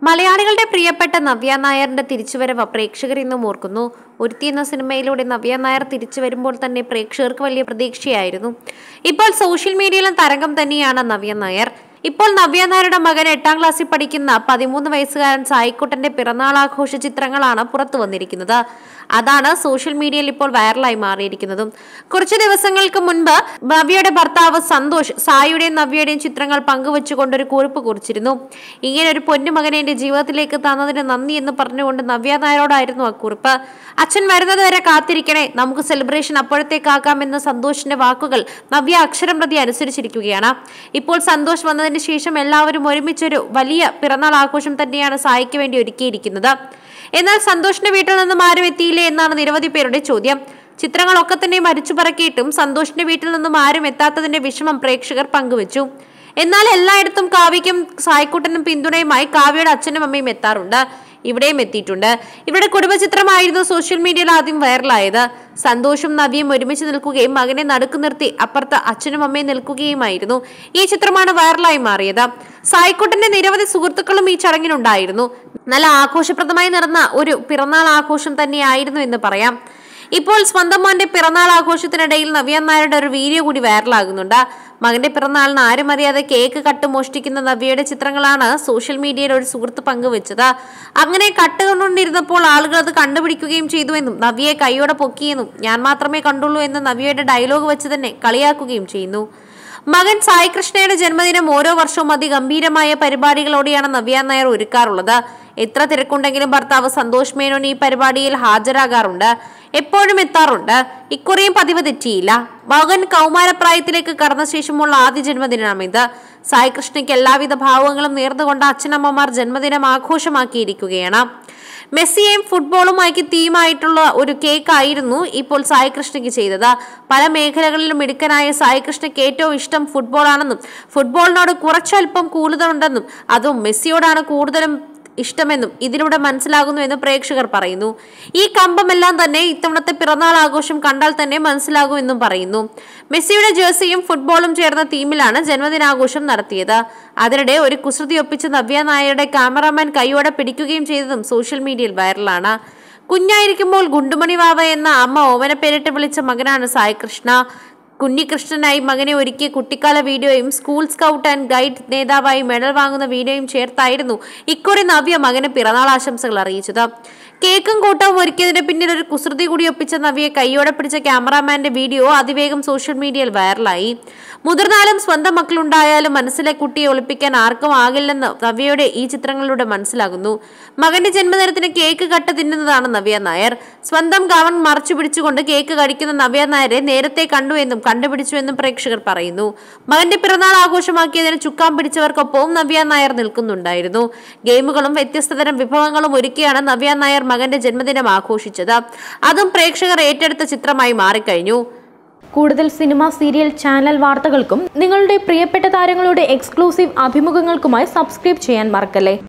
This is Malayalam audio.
മലയാളികളുടെ പ്രിയപ്പെട്ട നവ്യ നായരുടെ തിരിച്ചുവരവ് പ്രേക്ഷകർ ഇന്നും ഓർക്കുന്നു ഒരുത്തി എന്ന സിനിമയിലൂടെ നവ്യ നായർ തിരിച്ചു വരുമ്പോൾ തന്നെ പ്രേക്ഷകർക്ക് വലിയ പ്രതീക്ഷയായിരുന്നു ഇപ്പോൾ സോഷ്യൽ മീഡിയയിലും തരംഗം തന്നെയാണ് നവ്യ നായർ ഇപ്പോൾ നവ്യ നായരുടെ മകൻ എട്ടാം ക്ലാസ്സിൽ പഠിക്കുന്ന പതിമൂന്ന് വയസ്സുകാരൻ സായിക്കുട്ടന്റെ പിറന്നാൾ ആഘോഷ ചിത്രങ്ങളാണ് പുറത്തു വന്നിരിക്കുന്നത് അതാണ് സോഷ്യൽ മീഡിയയിൽ ഇപ്പോൾ വൈറലായി മാറിയിരിക്കുന്നതും കുറച്ച് ദിവസങ്ങൾക്ക് മുൻപ് നവ്യയുടെ ഭർത്താവ് സന്തോഷ് സായിയുടെയും നവ്യയുടെയും ചിത്രങ്ങൾ പങ്കുവച്ചുകൊണ്ട് ഒരു കുറിപ്പ് കുറിച്ചിരുന്നു ഇങ്ങനെ ഒരു പൊന്നുമകനെ എന്റെ ജീവിതത്തിലേക്ക് തന്നതിന് നന്ദി എന്ന് പറഞ്ഞുകൊണ്ട് നവ്യ നായരോടായിരുന്നു ആ കുറിപ്പ് അച്ഛൻ വരുന്നത് വരെ കാത്തിരിക്കണേ നമുക്ക് സെലിബ്രേഷൻ അപ്പോഴത്തേക്കാക്കാമെന്ന സന്തോഷിന്റെ വാക്കുകൾ നവ്യ അക്ഷരം പ്രതി അനുസരിച്ചിരിക്കുകയാണ് ഇപ്പോൾ സന്തോഷ് വന്നതിന് ശേഷം എല്ലാവരും ഒരുമിച്ചൊരു വലിയ പിറന്നാൾ ആഘോഷം തന്നെയാണ് സായിക്ക് വേണ്ടി ഒരുക്കിയിരിക്കുന്നത് എന്നാൽ സന്തോഷിന്റെ വീട്ടിൽ നിന്നും ആരും എത്തിയില്ലേ എന്നാണ് നിരവധി പേരുടെ ചോദ്യം ചിത്രങ്ങളൊക്കെ തന്നെ മരിച്ചു പറക്കിയിട്ടും സന്തോഷിന്റെ വീട്ടിൽ നിന്നും ആരും എത്താത്തതിന്റെ വിഷമം പ്രേക്ഷകർ പങ്കുവച്ചു എന്നാൽ എല്ലായിടത്തും കാവ്യയ്ക്കും സായിക്കുട്ടനും പിന്തുണയുമായി കാവ്യയുടെ അച്ഛനും അമ്മയും എത്താറുണ്ട് ഇവിടെയും എത്തിയിട്ടുണ്ട് ഇവരുടെ കുടുംബചിത്രമായിരുന്നു സോഷ്യൽ മീഡിയയിൽ ആദ്യം വൈറലായത് സന്തോഷും നവ്യയും ഒരുമിച്ച് നിൽക്കുകയും മകനെ നടുക്കു നിർത്തി അപ്പുറത്ത് അച്ഛനും അമ്മയും നിൽക്കുകയുമായിരുന്നു ഈ ചിത്രമാണ് വൈറലായി മാറിയത് സായിക്കുട്ടന്റെ നിരവധി സുഹൃത്തുക്കളും ഈ ചടങ്ങിനുണ്ടായിരുന്നു നല്ല ആഘോഷപ്രദമായി നടന്ന ഒരു പിറന്നാൾ ആഘോഷം തന്നെയായിരുന്നു എന്ന് പറയാം ഇപ്പോൾ സ്വന്തം മോന്റെ പിറന്നാൾ ആഘോഷത്തിനിടയിൽ നവ്യ നായരുടെ ഒരു വീഡിയോ കൂടി വൈറലാകുന്നുണ്ട് മകന്റെ പിറന്നാളിന് ആരും അറിയാതെ കേക്ക് കട്ട് മോഷ്ടിക്കുന്ന നവ്യയുടെ ചിത്രങ്ങളാണ് സോഷ്യൽ മീഡിയയിൽ ഒരു സുഹൃത്ത് പങ്കുവച്ചത് അങ്ങനെ കട്ട് കണ്ടുകൊണ്ടിരുന്നപ്പോൾ ആളുകൾ അത് കണ്ടുപിടിക്കുകയും ചെയ്തുവെന്നും നവ്യയെ കൈയോടെ പൊക്കിയെന്നും ഞാൻ മാത്രമേ കണ്ടുള്ളൂ എന്ന് നവ്യയുടെ ഡയലോഗ് വെച്ച് തന്നെ കളിയാക്കുകയും ചെയ്യുന്നു മകൻ സായി കൃഷ്ണയുടെ ജന്മദിനം ഓരോ വർഷവും അതിഗംഭീരമായ പരിപാടികളോടെയാണ് നവ്യ നായർ ഒരുക്കാറുള്ളത് എത്ര തിരക്കുണ്ടെങ്കിലും ഭർത്താവ് സന്തോഷ് മേനോൻ ഈ പരിപാടിയിൽ ഹാജരാകാറുണ്ട് എപ്പോഴും എത്താറുണ്ട് ഇക്കുറിയും പതിവ് തെറ്റിയില്ല മകൻ കൗമാരപ്രായത്തിലേക്ക് കടന്ന ശേഷമുള്ള ആദ്യ ജന്മദിനമാണിത് സായി കൃഷ്ണയ്ക്ക് എല്ലാവിധ ഭാവങ്ങളും നേർന്നുകൊണ്ട് അച്ഛനമ്മമാർ ജന്മദിനം ആഘോഷമാക്കിയിരിക്കുകയാണ് മെസ്സിയെയും ഫുട്ബോളുമായി തീമായിട്ടുള്ള ഒരു കേക്ക് ആയിരുന്നു ഇപ്പോൾ സായി കൃഷ്ണയ്ക്ക് ചെയ്തത് പല മേഖലകളിലും മിടുക്കനായ സായി കൃഷ്ണയ്ക്ക് ഏറ്റവും ഇഷ്ടം ഫുട്ബോളാണെന്നും ഫുട്ബോളിനോട് കുറച്ചല്പം കൂടുതലുണ്ടെന്നും അതും മെസ്സിയോടാണ് കൂടുതലും ഇഷ്ടമെന്നും ഇതിലൂടെ മനസ്സിലാകുന്നുവെന്ന് പ്രേക്ഷകർ പറയുന്നു ഈ കമ്പമെല്ലാം തന്നെ ഇത്തവണത്തെ പിറന്നാൾ ആഘോഷം കണ്ടാൽ തന്നെ മനസ്സിലാകുമെന്നും പറയുന്നു മെസ്സിയുടെ ജേഴ്സിയും ഫുട്ബോളും ചേർന്ന തീമിലാണ് ജന്മദിനാഘോഷം നടത്തിയത് അതിനിടെ ഒരു കുസൃതി ഒപ്പിച്ച് നവ്യ നായരുടെ ക്യാമറാമാൻ കൈയോടെ പിടിക്കുകയും ചെയ്തതും സോഷ്യൽ മീഡിയയിൽ വൈറലാണ് കുഞ്ഞായിരിക്കുമ്പോൾ ഗുണ്ടുമണി വാവ എന്ന അമ്മ ഓമന പേരിട്ട് വിളിച്ച മകനാണ് സായി കൃഷ്ണ കുഞ്ഞികൃഷ്ണനായി മകനെ ഒരുക്കിയ കുട്ടിക്കാല വീഡിയോയും സ്കൂൾ സ്കൗട്ട് ആൻഡ് ഗൈഡ് നേതാവായി മെഡൽ വാങ്ങുന്ന വീഡിയോയും ചേർത്തായിരുന്നു ഇക്കുറി നവ്യ മകന് പിറന്നാൾ ആശംസകൾ അറിയിച്ചത് കേക്കും കൂട്ടവും ഒരുക്കിയതിന് പിന്നിൽ ഒരു കുസൃതി കൂടി ഒപ്പിച്ച നവ്യയെ കൈയോടെ പിടിച്ച ക്യാമറാമാന്റെ വീഡിയോ അതിവേഗം സോഷ്യൽ മീഡിയയിൽ വൈറലായി മുതിർന്നാലും സ്വന്തം മക്കളുണ്ടായാലും മനസ്സിലെ കുട്ടിയെ ഒളിപ്പിക്കാൻ ആർക്കും ആകില്ലെന്ന് നവ്യയുടെ ഈ ചിത്രങ്ങളിലൂടെ മനസ്സിലാകുന്നു മകന്റെ ജന്മദിനത്തിന് കേക്ക് കട്ട് തിന്നുന്നതാണ് നവ്യ നായർ സ്വന്തം ഗവൺ മറച്ചു പിടിച്ചുകൊണ്ട് കേക്ക് കഴിക്കുന്ന നവ്യ നായരെ നേരത്തെ കണ്ടു എന്നും കണ്ടുപിടിച്ചു എന്നും പ്രേക്ഷകർ പറയുന്നു മകന്റെ പിറന്നാൾ ആഘോഷമാക്കിയതിന് ചുക്കാൻ പിടിച്ചവർക്കൊപ്പവും നവ്യ നായർ നിൽക്കുന്നുണ്ടായിരുന്നു ഗെയിമുകളും വ്യത്യസ്തതരം വിഭവങ്ങളും ഒരുക്കിയാണ് നവ്യ നായർ മകന്റെ ജന്മദിനം ആഘോഷിച്ചത് അതും പ്രേക്ഷകർ ഏറ്റെടുത്ത ചിത്രമായി മാറിക്കഴിഞ്ഞു കൂടുതൽ സിനിമ സീരിയൽ ചാനൽ വാർത്തകൾക്കും നിങ്ങളുടെ പ്രിയപ്പെട്ട താരങ്ങളുടെ എക്സ്ക്ലൂസീവ് അഭിമുഖങ്ങൾക്കുമായി സബ്സ്ക്രൈബ് ചെയ്യാൻ മറക്കല്ലേ